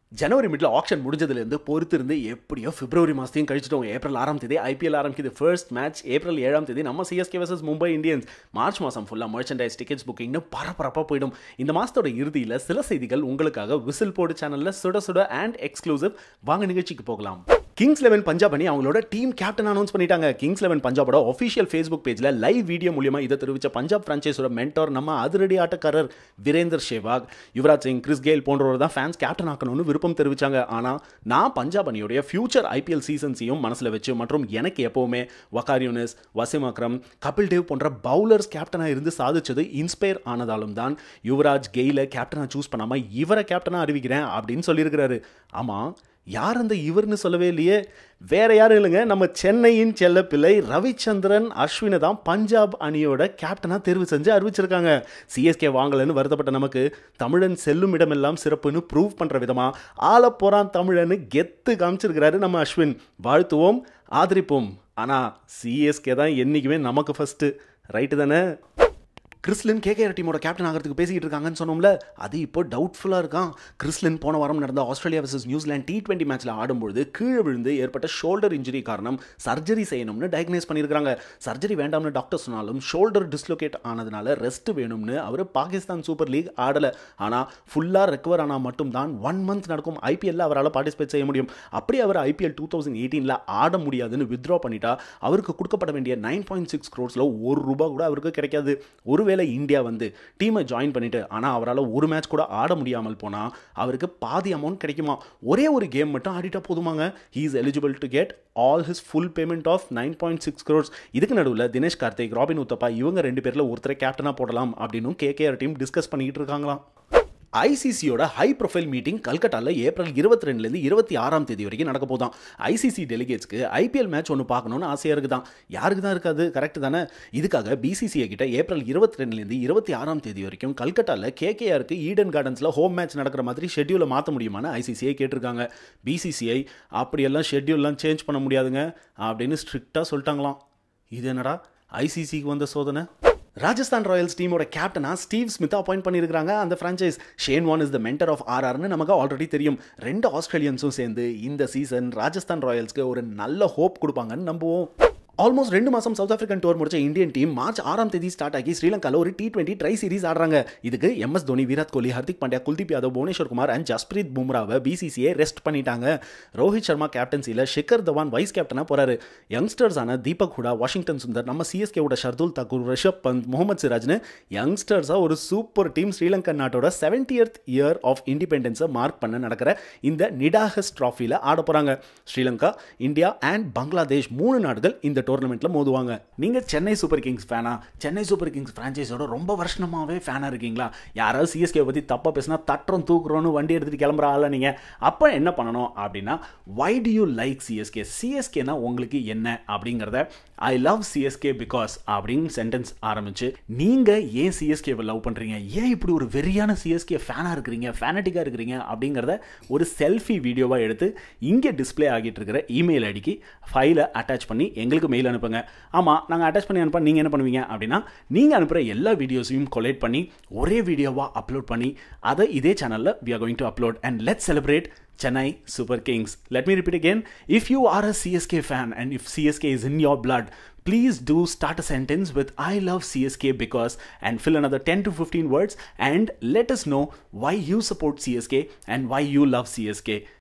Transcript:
ஜனவரி middle action முடிஞ்சதுலேருந்து பொறுத்து இருந்து எப்படியோ பிப்ரவரி மாதத்தையும் கழிச்சிட்டோம் ஏப்ரல் ஆறாம் தேதி ஐபிஎல் ஆரம்பிக்குது ஃபர்ஸ்ட் மேட்ச் ஏப்ரல் ஏழாம் தேதி நம்ம CSK versus Mumbai Indians March மாதம் ஃபுல்லாக மர்ச்சன்டைஸ் டிக்கெட்ஸ் புக்கிங்னு பரபரப்பாக போயிடும் இந்த மாதத்தோட இறுதியில் சில செய்திகள் உங்களுக்காக விசில் போடு சேனலில் சுட சுட அண்ட் எக்ஸ்க்ளூசிவ் வாங்க நிகழ்ச்சிக்கு போகலாம் கிங்ஸ் லெவன் பஞ்சாப் அணி அவங்களோட டீம் கேப்டன் அனௌன்ஸ் பண்ணிட்டாங்க கிங்ஸ் லெவன் பஞ்சாபோட ஒஃபிஷியல் ஃபேஸ்புக் பேஜில் லைவ் வீடியோ மூலியமா இதை தெரிவித்த பஞ்சாப் ஃப்ரான்ச்சைஸோட மென்டர் நம்ம அதிரடி ஆட்டக்காரர் வீரேந்தர் சேவாக் யுவராஜ் சிங் கிறிஸ் கெயில் போன்றவர் தான் ஃபேன்ஸ் கேப்டன் ஆக்கணும்னு விருப்பம் தெரிவிச்சாங்க ஆனால் நான் பஞ்சாப் அணியோடைய ஃபியூச்சர் ஐபிஎல் சீசன்ஸையும் மனசில் வச்சு மற்றும் எனக்கு எப்போவுமே வக்கார் யூனிஸ் வசிம் அக்ரம் கபில் தேவ் போன்ற பவுலர்ஸ் கேப்டனாக இருந்து சாதிச்சது இன்ஸ்பயர் ஆனதாலும் தான் யுவராஜ் கெயில கேப்டனாக சூஸ் பண்ணாமல் இவரை கேப்டனாக அறிவிக்கிறேன் அப்படின்னு சொல்லியிருக்கிறாரு ஆமாம் யார் அந்த இவர்னு சொல்லவே இல்லையே வேற யாரும் இல்லைங்க நம்ம சென்னையின் செல்லப்பிள்ளை ரவிச்சந்திரன் அஸ்வினை தான் பஞ்சாப் அணியோட கேப்டனாக தேர்வு செஞ்சு அறிவிச்சிருக்காங்க சிஎஸ்கே வாங்கலன்னு வருத்தப்பட்ட நமக்கு தமிழன் செல்லும் இடமெல்லாம் சிறப்புன்னு ப்ரூவ் பண்ணுற விதமாக ஆலப்போறான் தமிழன்னு கெத்து காமிச்சிருக்கிறாரு நம்ம அஸ்வின் வாழ்த்துவோம் ஆதரிப்போம் ஆனால் சிஎஸ்கே தான் என்றைக்குமே நமக்கு ஃபஸ்ட்டு ரைட்டு தானே கிறிஸ்லின் கேகேஆர் டீமோட கேப்டன் ஆகிறதுக்கு பேசிக்கிட்டு இருக்காங்கன்னு சொன்னோம்ல அது இப்போ டவுட்ஃபுல்லாக இருக்கான் கிறிஸ்லின் போன வாரம் நடந்த Australia versus New Zealand T twenty மேட்ச்சில் ஆடும்பொழுது கீழே விழுந்து ஏற்பட்ட ஷோல்டர் இன்ஜுரி காரணம் சர்ஜரி செய்யணும்னு டயக்னைஸ் பண்ணியிருக்காங்க சர்ஜரி வேண்டாம்னு டாக்டர் சொன்னாலும் ஷோல்டர் டிஸ்லோகேட் ஆனதுனால ரெஸ்ட் வேணும்னு அவர் பாகிஸ்தான் சூப்பர் லீக் ஆடலை ஆனால் ஃபுல்லாக ரெக்கவர் ஆனால் மட்டும்தான் ஒன் மந்த் நடக்கும் ஐபிஎல்ல அவரால் பார்ட்டிசிபேட் செய்ய முடியும் அப்படி அவர் ஐபிஎல் டூ தௌசண்ட் எயிட்டீனில் ஆட முடியாதுன்னு வித்ட்ரா பண்ணிட்டா அவருக்கு கொடுக்கப்பட வேண்டிய நைன் பாயிண்ட் சிக்ஸ் க்ரோர்ஸில் ஒரு ரூபா கூட அவருக்கு கிடைக்காது ஒருவேளை இந்தியா வந்து டீமை ஜாயின் பண்ணிட்டு ஆனால் அவரால் ஒரு மேட்ச் கூட ஆட முடியாமல் போனால் அவருக்கு பாதி அமௌண்ட் கிடைக்குமா ஒரே ஒரு கேம் மட்டும் ஆடிட்டா போதுமாங்க he is eligible to get all his full payment of nine point six crores இதுக்கு நடுவில் தினேஷ் கார்த்திக் ராபின் உத்தப்பா இவங்க ரெண்டு பேரில் ஒருத்தரை கேப்டனாக போடலாம் அப்படின்னு கேகேஆர் டீம் டிஸ்கஸ் பண்ணிக்கிட்டு இருக்காங்களாம் ஐசிசியோட ஹை ப்ரொஃபைல் மீட்டிங் கல்கட்டாவில் ஏப்ரல் இருபத்தி ரெண்டுலேருந்து இருபத்தி ஆறாம் தேதி வரைக்கும் நடக்க போதான் ஐசிசி டெலிகேட்ஸ்க்கு ஐபிஎல் மேட்ச் ஒன்று பார்க்கணுன்னு ஆசையாக இருக்குதான் யாருக்கு தான் இருக்காது கரெக்ட் தானே இதுக்காக பிசிசிஐ கிட்ட ஏப்ரல் இருபத்தி ரெண்டுலேருந்து இருபத்தி ஆறாம் தேதி வரைக்கும் கல்கட்டாவில் கேகேஆருக்கு ஈடன் கார்டன்ஸில் ஹோம் மேட்ச் நடக்கிற மாதிரி ஷெட்யூலை மாற்ற முடியுமான்னு ஐசிசிஐ கேட்டிருக்காங்க பிசிசிஐ அப்படியெல்லாம் ஷெட்யூல்லாம் சேஞ்ச் பண்ண முடியாதுங்க அப்படின்னு ஸ்ட்ரிக்டாக சொல்லிட்டாங்களாம் இது என்னடா ஐசிசிக்கு வந்த சோதனை ராஜஸ்தான் ராயல்ஸ் டீமோட கேப்டனா ஸ்டீவ் ஸ்மித் அப்பாயிண்ட் பண்ணியிருக்காங்க அந்த franchise Shane Warne is the mentor of ஆர்ஆர்னு நமக்கு ஆல்ரெடி தெரியும் ரெண்டு ஆஸ்திரேலியன்ஸும் சேர்ந்து இந்த சீசன் ராஜஸ்தான் ராயல்ஸ்க்கு ஒரு நல்ல ஹோப் கொடுப்பாங்கன்னு நம்புவோம் ஆல்மோஸ்ட் ரெண்டு மாதம் சவுத் ஆஃப்ரிக்கன் டூர் முடிச்ச இந்தியன் டீம் மார்ச் ஆறாம் தேதி ஸ்டார்ட் ஆகி ஸ்ரீலங்காவில் ஒரு டி டுவெண்ட்டி ட்ரை சீரிஸ் ஆடுறாங்க இதுக்கு எம்எஸ் தோனி விராட் கோலி ஹர்திக் பாண்டியா குல்தீப் யாதவ் புவனேஸ்வர் குமார் அண்ட் ஜஸ்பிரீத் பும்ராவை பிசிசிஐ ரெஸ்ட் பண்ணிட்டாங்க ரோஹித் சர்மா கேப்டன்சியில் ஷிகர் தவான் வைஸ் கேப்டனாக போறாரு யங்ஸ்டர்ஸான தீபக் ஹுடா வாஷிங்டன் சுந்தர் நம்ம சிஎஸ்கேவோட ஷர்துல் தாக்கூர் ரிஷப் பந்த் முகமது சிராஜ்னு யங்ஸ்டர்ஸாக ஒரு சூப்பர் டீம் ஸ்ரீலங்கன் நாட்டோட செவன்டியத் இயர் ஆஃப் இண்டிபெண்டன்ஸை மார்க் பண்ண நடக்கிற இந்த நிடாஹஸ் ட்ராஃபியில் ஆட போகிறாங்க ஸ்ரீலங்கா இந்தியா அண்ட் பங்களாதேஷ் மூணு நாடுகள் இந்த டோர்னமெண்ட்டில் மோதுவாங்க நீங்கள் சென்னை சூப்பர் கிங்ஸ் ஃபேனா சென்னை சூப்பர் கிங்ஸ் ஃப்ரான்ச்சைஸோட ரொம்ப வருஷமாகவே ஃபேனாக இருக்கீங்களா யாராவது சிஎஸ்கே பற்றி தப்பாக பேசினா தட்டுறோம் தூக்குறோன்னு வண்டி எடுத்துகிட்டு கிளம்புற ஆள நீங்கள் அப்போ என்ன பண்ணணும் அப்படின்னா why do you like CSK சிஎஸ்கேனா உங்களுக்கு என்ன அப்படிங்கிறத ஐ லவ் சிஎஸ்கே பிகாஸ் அப்படின்னு சென்டென்ஸ் ஆரம்பிச்சு நீங்கள் ஏன் சிஎஸ்கேவை லவ் பண்ணுறீங்க ஏன் இப்படி ஒரு வெறியான சிஎஸ்கே ஃபேனாக இருக்கிறீங்க ஃபேனட்டிக்காக இருக்கிறீங்க அப்படிங்கிறத ஒரு செல்ஃபி வீடியோவாக எடுத்து இங்கே டிஸ்பிளே ஆகிட்டு இருக்கிற இமெயில் ஐடிக்கு ஃபைலை அட்டாச் பண்ணி எங்களுக்கு மெயில் அனுப்புங்க ஆமாம் நாங்கள் அட்டாச் பண்ணி அனுப்ப நீங்கள் என்ன பண்ணுவீங்க அப்படின்னா நீங்கள் அனுப்புகிற எல்லா வீடியோஸையும் கொலேட் பண்ணி ஒரே வீடியோவாக அப்லோட் பண்ணி அதை இதே சேனலில் we are going to upload and let celebrate Chennai Super Kings. Let me repeat again. If you are a CSK fan and if CSK is in your blood, please do start a sentence with I love CSK because and fill another 10 to 15 words and let us know why you support CSK and why you love CSK.